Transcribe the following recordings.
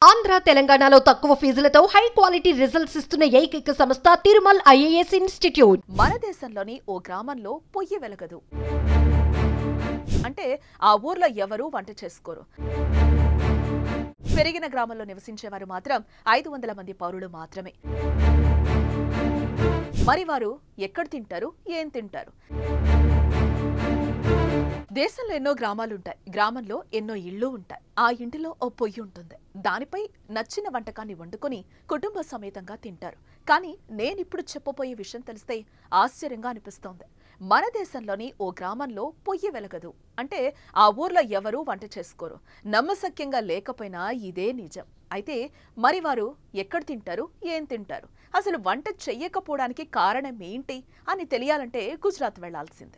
ఆంధ్ర తెలంగాణలో తక్కువ ఫీజులతో high quality results ఇస్తున్న ఏకైక సంస్థ తిరుమల్ ఐఏఎస్ ఇన్స్టిట్యూట్ మన దేశంలోని ఓ గ్రామంలో పొయ్యి వెలగదు అంటే ఆ ఊర్లో ఎవరూ వంట చేసుకోరు పెరిగిన గ్రామంలో నివసించేవారు మాత్రం ఐదు వందల మంది పౌరులు మాత్రమే మరి వారు ఎక్కడ తింటారు ఏం తింటారు దేశంలో ఎన్నో గ్రామాలుంటాయి గ్రామంలో ఎన్నో ఇళ్ళు ఉంటాయి ఆ ఇంటిలో ఓ పొయ్యి ఉంటుంది దానిపై నచ్చిన వంటకాన్ని వండుకొని కుటుంబ సమేతంగా తింటారు కానీ నేనిప్పుడు చెప్పబోయే విషయం తెలిస్తే ఆశ్చర్యంగా అనిపిస్తోంది మన దేశంలోని ఓ గ్రామంలో పొయ్యి వెలగదు అంటే ఆ ఊర్లో ఎవరూ వంట చేసుకోరు నమ్మశక్యంగా లేకపోయినా ఇదే నిజం అయితే మరి వారు ఎక్కడ తింటారు ఏం తింటారు అసలు వంట చెయ్యకపోవడానికి కారణం ఏంటి అని తెలియాలంటే గుజరాత్ వెళ్లాల్సిందే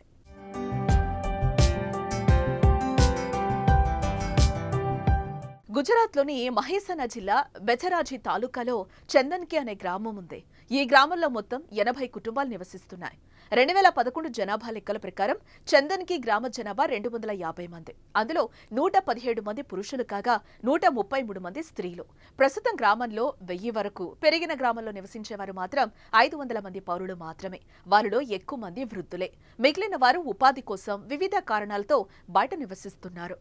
గుజరాత్లోని మహేసనా జిల్లా బెచరాజీ తాలూకాలో చందన్కి అనే గ్రామం ఉంది ఈ గ్రామంలో మొత్తం ఎనభై కుటుంబాలు నివసిస్తున్నాయి రెండు వేల పదకొండు జనాభా లెక్కల ప్రకారం చందన్కి గ్రామ జనాభా రెండు వందల యాభై మంది అందులో నూట పదిహేడు మంది పురుషులు కాగా నూట ముప్పై మూడు మంది స్త్రీలు ప్రస్తుతం గ్రామంలో వెయ్యి వరకు పెరిగిన గ్రామంలో నివసించేవారు మాత్రం ఐదు వందల మంది పౌరులు మాత్రమే వారిలో ఎక్కువ మంది వృద్ధులే మిగిలిన వారు ఉపాధి కోసం వివిధ కారణాలతో బయట నివసిస్తున్నారు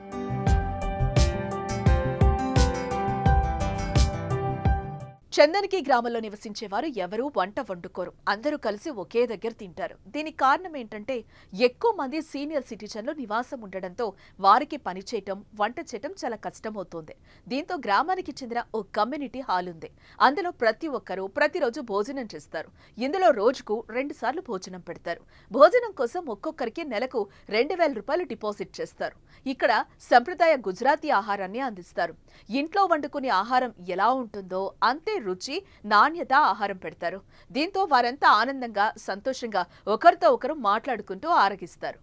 చందన్కి గ్రామంలో నివసించేవారు ఎవరూ వంట వండుకోరు అందరూ కలిసి ఒకే దగ్గర తింటారు దీనికి కారణం ఏంటంటే ఎక్కువ మంది సీనియర్ సిటిజన్లు నివాసం ఉండడంతో వారికి పని చేయటం వంట చేయటం చాలా కష్టమవుతోంది దీంతో గ్రామానికి చెందిన ఓ కమ్యూనిటీ హాల్ ఉంది అందులో ప్రతి ఒక్కరూ ప్రతిరోజు భోజనం చేస్తారు ఇందులో రోజుకు రెండు సార్లు భోజనం పెడతారు భోజనం కోసం ఒక్కొక్కరికి నెలకు రెండు వేల రూపాయలు డిపాజిట్ చేస్తారు ఇక్కడ సంప్రదాయ గుజరాతీ ఆహారాన్ని అందిస్తారు ఇంట్లో వండుకునే ఆహారం ఎలా ఉంటుందో అంతే రుచి నాణ్యత ఆహారం పెడతారు దీంతో వారంతా ఆనందంగా సంతోషంగా ఒకరితో ఒకరు మాట్లాడుకుంటూ ఆరగిస్తారు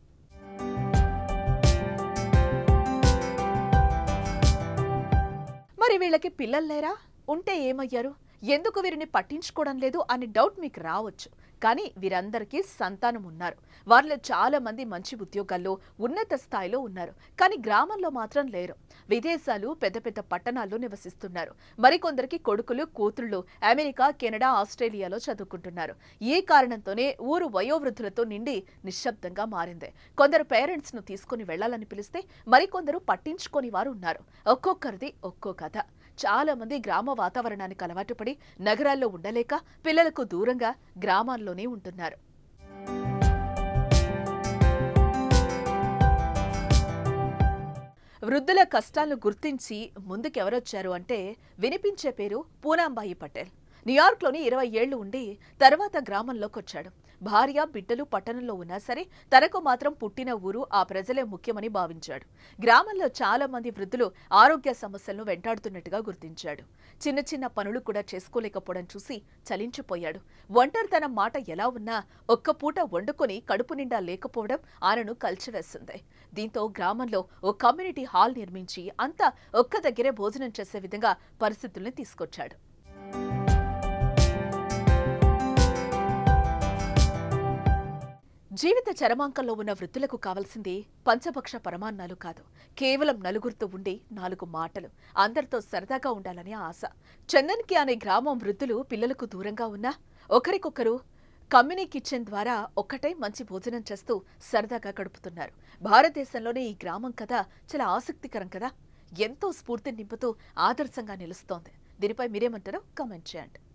మరి వీళ్ళకి పిల్లలు లేరా ఉంటే ఏమయ్యారు ఎందుకు వీరిని పట్టించుకోవడం లేదు అని డౌట్ మీకు రావచ్చు కానీ వీరందరికీ సంతానం ఉన్నారు వారిలో చాలా మంది మంచి ఉద్యోగాల్లో ఉన్నత స్థాయిలో ఉన్నారు కానీ గ్రామంలో మాత్రం లేరు విదేశాలు పెద్ద పెద్ద పట్టణాల్లో నివసిస్తున్నారు మరికొందరికి కొడుకులు కూతుళ్ళు అమెరికా కెనడా ఆస్ట్రేలియాలో చదువుకుంటున్నారు ఈ కారణంతోనే ఊరు వయోవృద్ధులతో నిండి నిశ్శబ్దంగా మారింది కొందరు పేరెంట్స్ ను తీసుకుని వెళ్లాలని పిలిస్తే మరికొందరు పట్టించుకొని వారు ఉన్నారు ఒక్కొక్కరిది ఒక్కో కథ చాలా మంది గ్రామ వాతావరణానికి అలవాటు పడి నగరాల్లో ఉండలేక పిల్లలకు దూరంగా గ్రామాల్లోనే ఉంటున్నారు వృద్ధుల కష్టాలను గుర్తించి ముందుకెవరొచ్చారు అంటే వినిపించే పేరు పూనాంబాయి పటేల్ న్యూయార్క్లోని ఇరవై ఏళ్లు ఉండి తర్వాత గ్రామంలోకి వచ్చాడు భార్య బిడ్డలు పట్టణంలో ఉన్నా సరే తనకు మాత్రం పుట్టిన ఊరు ఆ ప్రజలే ముఖ్యమని భావించాడు గ్రామంలో చాలా మంది వృద్ధులు ఆరోగ్య సమస్యలను వెంటాడుతున్నట్టుగా గుర్తించాడు చిన్న చిన్న పనులు కూడా చేసుకోలేకపోవడం చూసి చలించిపోయాడు ఒంటరితనం మాట ఎలా ఉన్నా ఒక్క పూట వండుకొని కడుపు నిండా లేకపోవడం ఆయనను కలిచివేస్తుంది దీంతో గ్రామంలో ఓ కమ్యూనిటీ హాల్ నిర్మించి అంతా ఒక్క దగ్గరే భోజనం చేసే విధంగా పరిస్థితుల్ని తీసుకొచ్చాడు జీవిత చరమాంకంలో ఉన్న వృద్ధులకు కావాల్సింది పంచభక్ష పరమాన్నాలు కాదు కేవలం నలుగురితో ఉండి నాలుగు మాటలు అందరితో సరదాగా ఉండాలని ఆశ చందన్కి అనే గ్రామం వృద్ధులు పిల్లలకు దూరంగా ఉన్నా ఒకరికొకరు కమ్యూనీ కిచెన్ ద్వారా ఒక్కటే మంచి భోజనం చేస్తూ సరదాగా గడుపుతున్నారు భారతదేశంలోనే ఈ గ్రామం కథ చాలా ఆసక్తికరం కదా ఎంతో స్ఫూర్తి నింపుతూ ఆదర్శంగా నిలుస్తోంది దీనిపై మీరేమంటారో కామెంట్ చేయండి